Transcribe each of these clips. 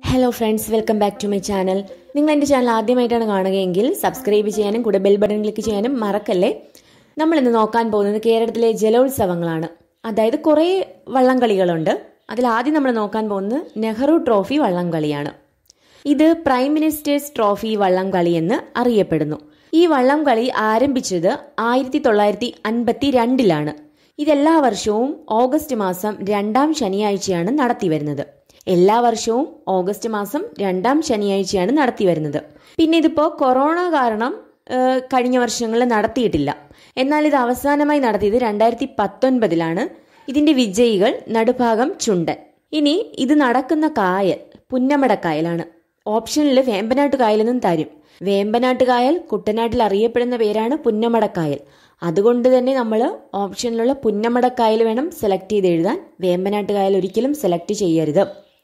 hello friends welcome back to my channel നിങ്ങൾ എൻ്റെ channel ആദ്യമായിട്ടാണ് കാണുകയെങ്കിൽ സബ്സ്ക്രൈബ് ചെയ്യാനും കൂടെ ബെൽ ബട്ടൺ ക്ലിക്ക് ചെയ്യാനും മറക്കല്ലേ നമ്മൾ ഇന്ന് നോക്കാൻ പോകുന്നത് കേരളത്തിലെ ജലോത്സവങ്ങളാണ് അതായത് കുറേ വള്ളംകളികളുണ്ട് അതിൽ ആദ്യം നമ്മൾ നോക്കാൻ പോകുന്നത് നെഹ്റു ട്രോഫി വള്ളംകളിയാണ് ഇത് പ്രൈം മിനിസ്റ്റേഴ്സ് ട്രോഫി വള്ളംകളി എന്ന് അറിയപ്പെടുന്നു ഈ വള്ളംകളി ആരംഭിച്ചത് ആയിരത്തി തൊള്ളായിരത്തി അൻപത്തി രണ്ടിലാണ് ഇതെല്ലാ വർഷവും ഓഗസ്റ്റ് മാസം രണ്ടാം ശനിയാഴ്ചയാണ് നടത്തിവരുന്നത് എല്ലാ വർഷവും ഓഗസ്റ്റ് മാസം രണ്ടാം ശനിയാഴ്ചയാണ് നടത്തിവരുന്നത് പിന്നെ ഇതിപ്പോ കൊറോണ കാരണം ഏഹ്, കഴിഞ്ഞ വർഷങ്ങളിൽ നടത്തിയിട്ടില്ല എന്നാൽ ഇത് അവസാനമായി നടത്തിയത് രണ്ടായിരത്തി പത്തൊൻപതിലാണ് ഇതിന്റെ വിജയികൾ നടുഭാഗം ചുണ്ടൻ ഇനി ഇത് നടക്കുന്ന കായൽ പുന്നമടക്കായലാണ് ഓപ്ഷനിൽ വേമ്പനാട്ട് കായലെന്നും തരും വേമ്പനാട്ട് കായൽ കുട്ടനാട്ടിൽ അറിയപ്പെടുന്ന പേരാണ് പുന്നമടക്കായൽ അതുകൊണ്ട് തന്നെ നമ്മൾ ഓപ്ഷനിലുള്ള പുന്നമടക്കായൽ വേണം സെലക്ട് ചെയ്ത് എഴുതാൻ വേമ്പനാട്ട് കായൽ ഒരിക്കലും സെലക്ട് ചെയ്യരുത്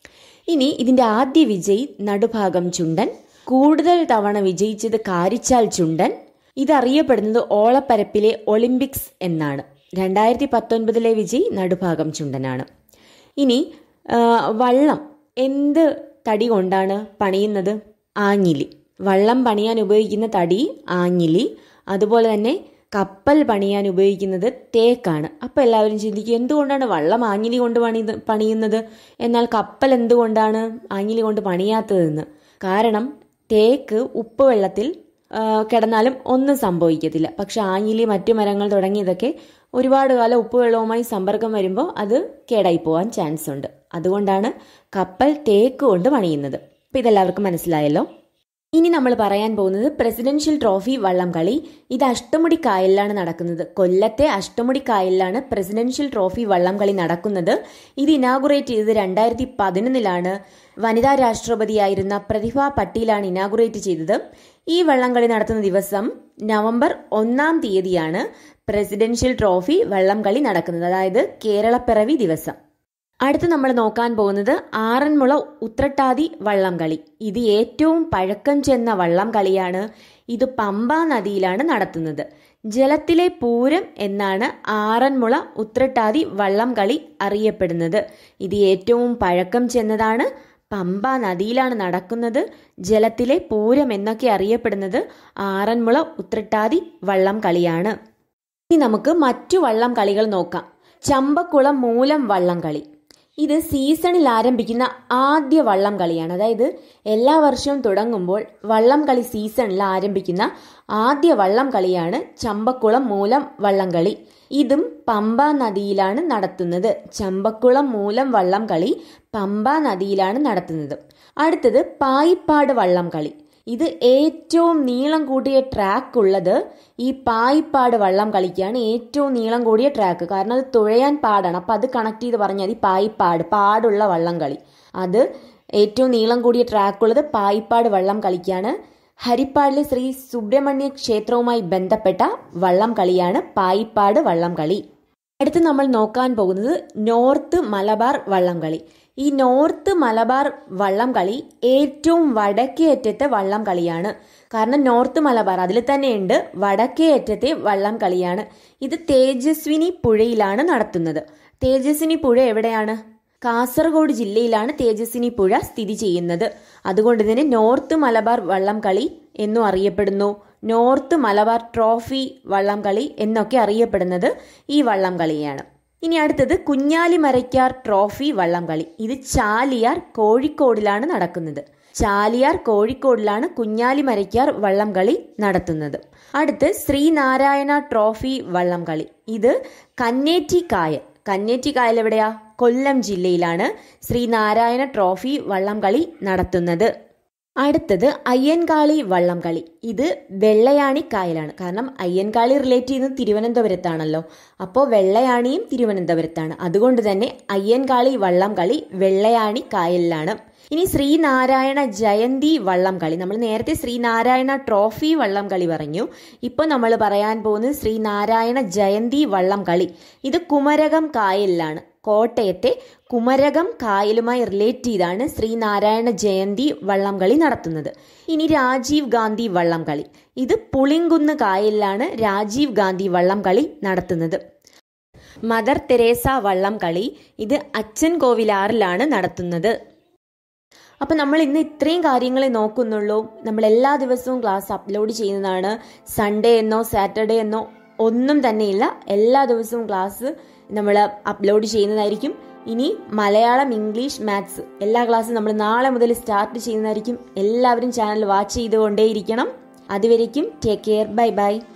ഇനി ഇതിന്റെ ആദ്യ വിജയി നടുഭാഗം ചുണ്ടൻ കൂടുതൽ തവണ വിജയിച്ചത് കാരിച്ചാൽ ചുണ്ടൻ ഇതറിയപ്പെടുന്നത് ഓളപ്പരപ്പിലെ ഒളിമ്പിക്സ് എന്നാണ് രണ്ടായിരത്തി പത്തൊൻപതിലെ വിജയ് നടുഭാഗം ചുണ്ടനാണ് ഇനി ആ, വള്ളം എന്ത് തടി കൊണ്ടാണ് പണിയുന്നത് ആഞ്ഞിലി വള്ളം പണിയാൻ ഉപയോഗിക്കുന്ന തടി ആഞ്ഞിലി അതുപോലെ തന്നെ കപ്പൽ പണിയാൻ ഉപയോഗിക്കുന്നത് തേക്കാണ് അപ്പോൾ എല്ലാവരും ചിന്തിക്കും എന്തുകൊണ്ടാണ് വള്ളം ആഞ്ഞിലി കൊണ്ട് പണി പണിയുന്നത് എന്നാൽ കപ്പൽ എന്തുകൊണ്ടാണ് ആഞ്ഞിലി കൊണ്ട് പണിയാത്തതെന്ന് കാരണം തേക്ക് ഉപ്പ് വെള്ളത്തിൽ ആ, കിടന്നാലും ഒന്നും സംഭവിക്കത്തില്ല പക്ഷെ ആഞ്ഞിലി മറ്റു മരങ്ങൾ തുടങ്ങിയതൊക്കെ ഒരുപാട് കാലം ഉപ്പുവെള്ളവുമായി സമ്പർക്കം വരുമ്പോൾ അത് കേടായി പോകാൻ ചാൻസ് ഉണ്ട് അതുകൊണ്ടാണ് കപ്പൽ തേക്ക് കൊണ്ട് പണിയുന്നത് അപ്പൊ ഇതെല്ലാവർക്കും മനസ്സിലായല്ലോ ഇനി നമ്മൾ പറയാൻ പോകുന്നത് പ്രസിഡൻഷ്യൽ ട്രോഫി വള്ളം കളി ഇത് അഷ്ടമുടി കായലിലാണ് നടക്കുന്നത് കൊല്ലത്തെ അഷ്ടമുടി കായലിലാണ് പ്രസിഡൻഷ്യൽ ട്രോഫി വള്ളം കളി നടക്കുന്നത് ഇത് ഇനാഗുറേറ്റ് ചെയ്തത് രണ്ടായിരത്തി പതിനൊന്നിലാണ് വനിതാ രാഷ്ട്രപതിയായിരുന്ന പ്രതിഭ പട്ടീലാണ് ഇനാഗുറേറ്റ് ചെയ്തത് ഈ വള്ളംകളി നടത്തുന്ന ദിവസം നവംബർ ഒന്നാം തീയതിയാണ് പ്രസിഡൻഷ്യൽ ട്രോഫി വള്ളംകളി നടക്കുന്നത് അതായത് കേരളപ്പിറവി ദിവസം അടുത്ത് നമ്മൾ നോക്കാൻ പോകുന്നത് ആറന്മുള ഉത്രട്ടാതി വള്ളംകളി ഇത് ഏറ്റവും പഴക്കം ചെന്ന വള്ളം കളിയാണ് ഇത് പമ്പ നദിയിലാണ് നടത്തുന്നത് ജലത്തിലെ പൂരം എന്നാണ് ആറന്മുള ഉത്രട്ടാതി വള്ളം കളി അറിയപ്പെടുന്നത് ഇത് ഏറ്റവും പഴക്കം ചെന്നതാണ് പമ്പ നദിയിലാണ് നടക്കുന്നത് ജലത്തിലെ പൂരം എന്നൊക്കെ അറിയപ്പെടുന്നത് ആറന്മുള ഉത്രട്ടാതി വള്ളം കളിയാണ് ഇനി നമുക്ക് മറ്റു വള്ളം കളികൾ നോക്കാം ചമ്പക്കുളം മൂലം വള്ളം കളി ഇത് സീസണിൽ ആരംഭിക്കുന്ന ആദ്യ വള്ളം കളിയാണ് അതായത് എല്ലാ വർഷവും തുടങ്ങുമ്പോൾ വള്ളം കളി സീസണിൽ ആരംഭിക്കുന്ന ആദ്യ വള്ളം കളിയാണ് ചമ്പക്കുളം മൂലം വള്ളം കളി ഇതും പമ്പ നദിയിലാണ് നടത്തുന്നത് ചമ്പക്കുളം മൂലം വള്ളം കളി പമ്പ നദിയിലാണ് നടത്തുന്നത് അടുത്തത് പായിപ്പാട് വള്ളം കളി ഇത് ഏറ്റവും നീളം കൂടിയ ട്രാക്ക് ഉള്ളത് ഈ പായിപ്പാട് വള്ളം കളിക്കാണ് ഏറ്റവും നീളം കൂടിയ ട്രാക്ക് കാരണം അത് തുഴയാൻ പാടാണ് അപ്പം അത് കണക്ട് ചെയ്ത് പറഞ്ഞാൽ മതി പായിപ്പാട് പാടുള്ള വള്ളം കളി അത് ഏറ്റവും നീളം കൂടിയ ട്രാക്ക് ഉള്ളത് പായിപ്പാട് വള്ളം കളിക്കാണ് ഹരിപ്പാടിലെ ശ്രീ സുബ്രഹ്മണ്യ ക്ഷേത്രവുമായി ബന്ധപ്പെട്ട വള്ളം കളിയാണ് പായിപ്പാട് വള്ളം കളി അടുത്ത് നമ്മൾ നോക്കാൻ പോകുന്നത് നോർത്ത് മലബാർ വള്ളം കളി ഈ നോർത്ത് മലബാർ വള്ളം കളി ഏറ്റവും വടക്കേ അറ്റത്തെ വള്ളം കളിയാണ് കാരണം നോർത്ത് മലബാർ അതിൽ തന്നെയുണ്ട് വടക്കേ അറ്റത്തെ വള്ളം കളിയാണ് ഇത് തേജസ്വിനി പുഴയിലാണ് നടത്തുന്നത് തേജസ്വിനി പുഴ എവിടെയാണ് കാസർഗോഡ് ജില്ലയിലാണ് തേജസ്വിനി പുഴ സ്ഥിതി ചെയ്യുന്നത് അതുകൊണ്ട് തന്നെ നോർത്ത് മലബാർ വള്ളം കളി എന്നും അറിയപ്പെടുന്നു നോർത്ത് മലബാർ ട്രോഫി വള്ളം കളി എന്നൊക്കെ അറിയപ്പെടുന്നത് ഈ വള്ളം കളിയാണ് ഇനി അടുത്തത് കുഞ്ഞാലി മരയ്ക്കാർ ട്രോഫി വള്ളം കളി ഇത് ചാലിയാർ കോഴിക്കോടിലാണ് നടക്കുന്നത് ചാലിയാർ കോഴിക്കോടിലാണ് കുഞ്ഞാലി മരയ്ക്കാർ വള്ളം കളി നടത്തുന്നത് അടുത്ത് ശ്രീനാരായണ ട്രോഫി വള്ളം കളി ഇത് കന്നേറ്റി കായൽ കന്നേറ്റി കായൽ എവിടെയാ കൊല്ലം ജില്ലയിലാണ് ശ്രീനാരായണ ട്രോഫി വള്ളം കളി നടത്തുന്നത് അടുത്തത് അയ്യൻകാളി വള്ളം കളി ഇത് വെള്ളയാണി കായലാണ് കാരണം അയ്യൻകാളി റിലേറ്റ് ചെയ്യുന്നത് തിരുവനന്തപുരത്താണല്ലോ അപ്പോൾ വെള്ളയാണിയും തിരുവനന്തപുരത്താണ് അതുകൊണ്ട് തന്നെ അയ്യൻകാളി വള്ളം കളി വെള്ളയാണി കായലിലാണ് ഇനി ശ്രീനാരായണ ജയന്തി വള്ളം കളി നമ്മൾ നേരത്തെ ശ്രീനാരായണ ട്രോഫി വള്ളം കളി പറഞ്ഞു ഇപ്പോൾ നമ്മൾ പറയാൻ പോകുന്നത് ശ്രീനാരായണ ജയന്തി വള്ളം കളി ഇത് കുമരകം കായലിലാണ് കോട്ടയത്തെ കുമരകം കായലുമായി റിലേറ്റ് ചെയ്താണ് ശ്രീനാരായണ ജയന്തി വള്ളം കളി നടത്തുന്നത് ഇനി രാജീവ് ഗാന്ധി വള്ളം കളി ഇത് പുളിങ്കുന്ന് കായലിലാണ് രാജീവ് ഗാന്ധി വള്ളം കളി നടത്തുന്നത് മദർ തെരേസ വള്ളം കളി ഇത് അച്ഛൻ കോവിലാറിലാണ് നടത്തുന്നത് അപ്പം നമ്മൾ ഇന്ന് ഇത്രയും കാര്യങ്ങളെ നോക്കുന്നുള്ളൂ നമ്മൾ എല്ലാ ദിവസവും ക്ലാസ് അപ്ലോഡ് ചെയ്യുന്നതാണ് സൺഡേ എന്നോ സാറ്റർഡേ എന്നോ ഒന്നും തന്നെയില്ല എല്ലാ ദിവസവും ക്ലാസ് നമ്മൾ അപ്ലോഡ് ചെയ്യുന്നതായിരിക്കും ഇനി മലയാളം ഇംഗ്ലീഷ് മാത്സ് എല്ലാ ക്ലാസ്സും നമ്മൾ നാളെ മുതൽ സ്റ്റാർട്ട് ചെയ്യുന്നതായിരിക്കും എല്ലാവരും ചാനൽ വാച്ച് ചെയ്തുകൊണ്ടേയിരിക്കണം അതുവരേക്കും ടേക്ക് കെയർ ബൈ ബൈ